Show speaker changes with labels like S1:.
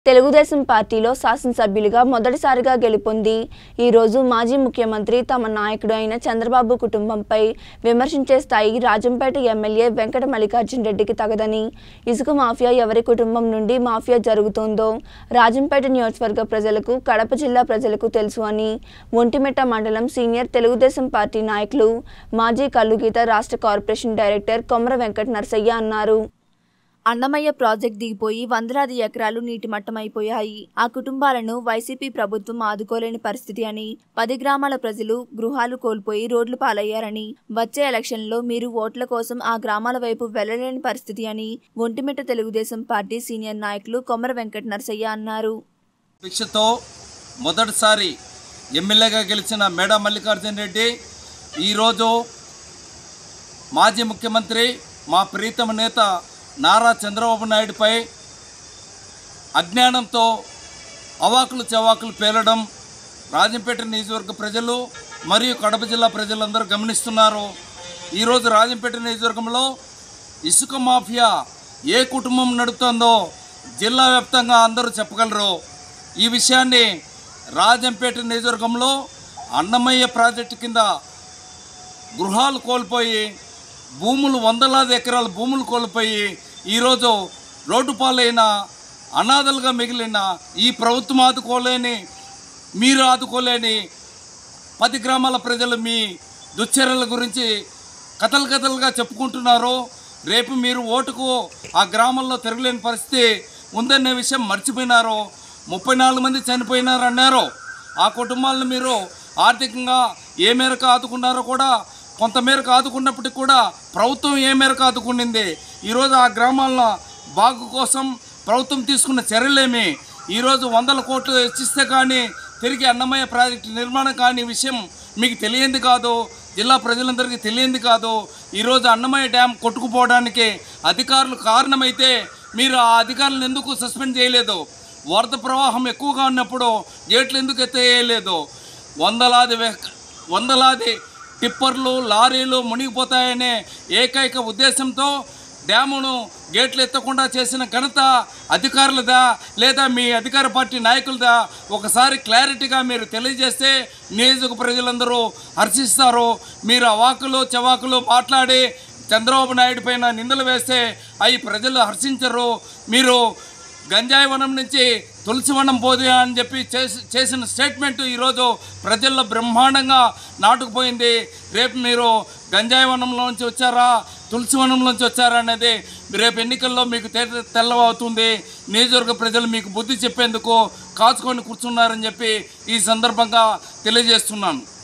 S1: తెలుగుదేశం పార్టీలో శాసనసభ్యులుగా మొదటిసారిగా గెలుపొంది ఈరోజు మాజీ ముఖ్యమంత్రి తమ నాయకుడు అయిన చంద్రబాబు కుటుంబంపై విమర్శించే స్థాయి రాజంపేట ఎమ్మెల్యే వెంకట మల్లికార్జున రెడ్డికి తగదని ఇసుక మాఫియా ఎవరి కుటుంబం నుండి మాఫియా జరుగుతోందో రాజంపేట నియోజకవర్గ ప్రజలకు కడప జిల్లా ప్రజలకు తెలుసు అని ఒంటిమిట్ట మండలం సీనియర్ తెలుగుదేశం పార్టీ నాయకులు మాజీ కల్లుగీత రాష్ట్ర కార్పొరేషన్ డైరెక్టర్ కొమర వెంకట నరసయ్య అన్నారు అన్నమయ్య ప్రాజెక్ట్ దిగిపోయి వందలాది ఎకరాలు నీటిమట్టమైపోయాయి ఆ కుటుంబాలను వైసీపీ ప్రభుత్వం ఆదుకోలేని పరిస్థితి అని పది గ్రామాల ప్రజలు గృహాలు కోల్పోయి రోడ్లు పాలయ్యారని వచ్చే ఎలక్షన్లో మీరు ఓట్ల కోసం ఆ గ్రామాల వైపు వెళ్లలేని పరిస్థితి అని ఒంటిమిట్ట తెలుగుదేశం పార్టీ సీనియర్ నాయకులు కొమర వెంకట నరసయ్య అన్నారు
S2: భిక్షతో మొదటిసారి ఎమ్మెల్యేగా గెలిచిన మేడ మల్లికార్జున రెడ్డి ఈరోజు మాజీ ముఖ్యమంత్రి మా ప్రీతమ నేత నారా చంద్రబాబు నాయుడుపై అజ్ఞానంతో అవాకులు చవాకులు పేలడం రాజంపేట నియోజకవర్గ ప్రజలు మరియు కడప జిల్లా ప్రజలందరూ గమనిస్తున్నారు ఈరోజు రాజంపేట నియోజకవర్గంలో ఇసుక మాఫియా ఏ కుటుంబం నడుపుతుందో జిల్లా వ్యాప్తంగా అందరూ చెప్పగలరు ఈ విషయాన్ని రాజంపేట నియోజకవర్గంలో అన్నమయ్య ప్రాజెక్టు కింద గృహాలు కోల్పోయి భూములు వందలాది ఎకరాల భూములు కోల్పోయి ఈరోజు రోడ్డు పాలైన అనాథలుగా మిగిలిన ఈ ప్రభుత్వం ఆదుకోలేని మీరు ఆదుకోలేని పది గ్రామాల ప్రజలు మీ దుశ్చర్యల గురించి కథలు కథలుగా చెప్పుకుంటున్నారు రేపు మీరు ఓటుకు ఆ గ్రామంలో తిరగలేని పరిస్థితి ఉందనే విషయం మర్చిపోయినారు ముప్పై నాలుగు మంది చనిపోయినారు అన్నారు ఆ కుటుంబాలను మీరు ఆర్థికంగా ఏ మేరకు ఆదుకున్నారో కూడా కొంత మేరకు ఆదుకున్నప్పటికీ కూడా ప్రభుత్వం ఏ మేరకు ఆదుకునింది ఈరోజు ఆ గ్రామాల బాగు కోసం ప్రభుత్వం తీసుకున్న చర్యలేమి ఈరోజు వందల కోట్లు హెచ్చిస్తే కానీ తిరిగి అన్నమయ్య ప్రాజెక్టు నిర్మాణం కాని విషయం మీకు తెలియంది కాదు జిల్లా ప్రజలందరికీ తెలియంది కాదు ఈరోజు అన్నమయ్య డ్యామ్ కొట్టుకుపోవడానికి అధికారులు కారణమైతే మీరు ఆ అధికారులను ఎందుకు సస్పెండ్ చేయలేదు వరద ప్రవాహం ఎక్కువగా ఉన్నప్పుడు గేట్లు ఎందుకు ఎత్తేయలేదు వందలాది వెహ- వందలాది టిప్పర్లు లారీలు మునిగిపోతాయనే ఏకైక ఉద్దేశంతో డ్యామును గేట్లు ఎత్తకుండా చేసిన ఘనత అధికారులదా లేదా మీ అధికార పార్టీ నాయకులదా ఒకసారి క్లారిటీగా మీరు తెలియజేస్తే నియోజక ప్రజలందరూ హర్షిస్తారు మీరు అవాకులు చవాకులు మాట్లాడి చంద్రబాబు నాయుడు పైన నిందలు వేస్తే అవి ప్రజలు హర్షించరు మీరు గంజాయి వనం నుంచి తులసి వనం పోదు అని చెప్పి చేసి చేసిన స్టేట్మెంట్ ఈరోజు ప్రజల్లో బ్రహ్మాండంగా నాటుకుపోయింది రేపు మీరు గంజాయి వనంలో నుంచి వచ్చారా తులసి వనంలోంచి వచ్చారా అనేది రేపు ఎన్నికల్లో మీకు తె తెల్లవవుతుంది నియోజకవర్గ ప్రజలు మీకు బుద్ధి చెప్పేందుకు కాచుకొని కూర్చున్నారని చెప్పి ఈ సందర్భంగా తెలియజేస్తున్నాను